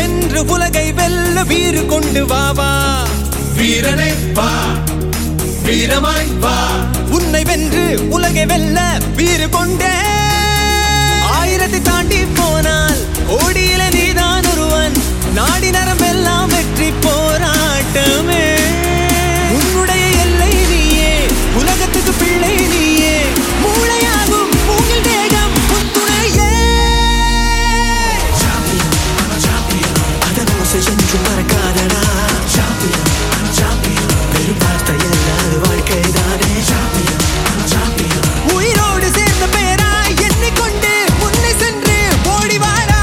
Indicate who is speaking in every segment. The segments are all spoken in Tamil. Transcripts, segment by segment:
Speaker 1: வென்று உலகை வெல்ல வீறு கொண்டு வா வா
Speaker 2: வீரனே வா வீரமாய் வா
Speaker 1: உன்னை வென்று உலகை வெல்ல வீறு கொண்டே ஆயிரத்தை தாண்டி போனால் ஓடியில நீதான் ஒருவன் நாடி நரம்பெல்லாம் வெற்றி போராட்டமே உன்னுடைய எல்லை நீயே உலகத்துக்கு பிள்ளை நீயே மூளையாகும் மூங்கில் தேகம் உன் துணையே
Speaker 3: அதனோசை என்றும் மறக்காதடா வெறும் வார்த்தை எல்லாது வாழ்க்கைதானே
Speaker 1: உயிரோடு சேர்ந்த பேரா எண்ணிக்கொண்டு முன்னை சென்று ஓடி வாரா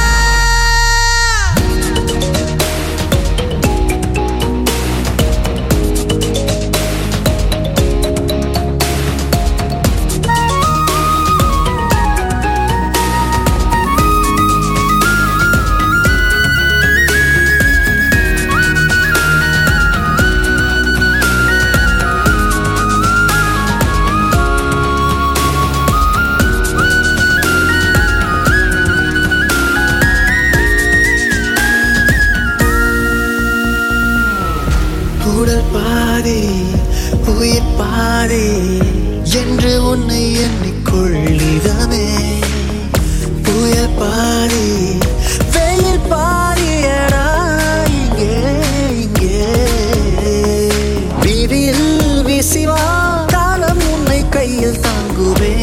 Speaker 3: உடல் பாதி உயிர் பாதி என்று உன்னை எண்ணிக்கொள்ளிதமே புயல் பாதி வெயில் பாதியடா இங்கே இங்கே வீதியில் வீசிவா காலம் உன்னை கையில் தாங்குவே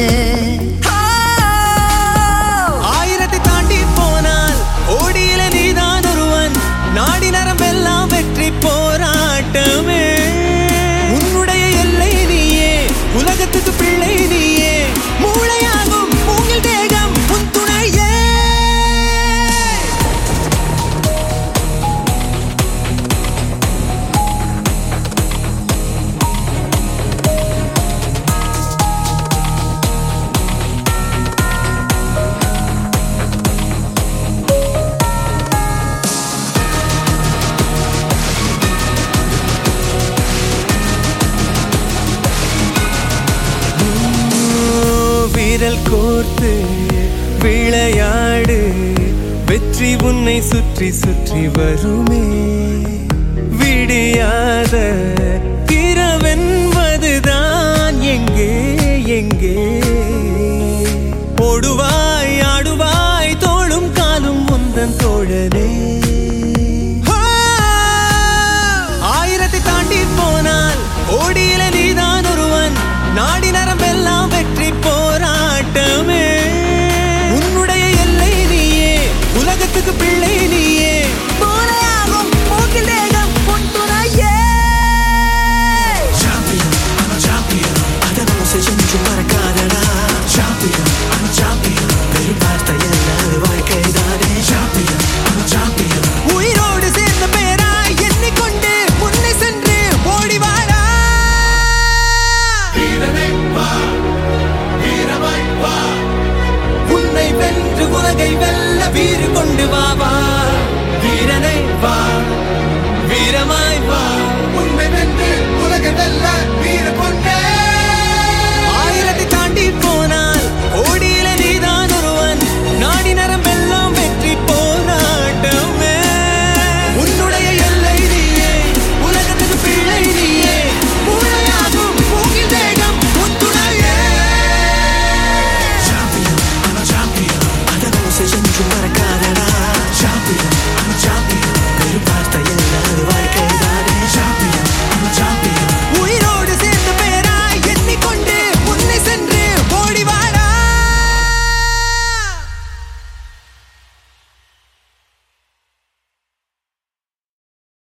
Speaker 1: ஆயிரத்தை தாண்டி போனால் ஓடியில நீதான் ஒருவன் நாடி நரம்பெல்லாம் வெற்றி போராட்டமே உன்னுடைய எல்லை நீயே உலகத்துக்கு பிள்ளை நீயே மூளையாகும் மூங்கில் தேகம் உன் துணையே விரல் கோர்த்து விளையாடு வெற்றி உன்னை சுற்றி சுற்றி வருமே விடியாத இரவென்பதுதான் எங்கே எங்கே ஓடுவாய் ஆடுவாய் தோளும் காலும் முந்தன் தோழனே ஆயிரத்தை தாண்டி போனால் ஓடியில நீதான் ஒருவன் நாடி நரம்பெல்லாம் வெற்றி போராட்டமே உன்னுடைய எல்லை நீயே உலகத்துக்கு பிள்ளை நீயே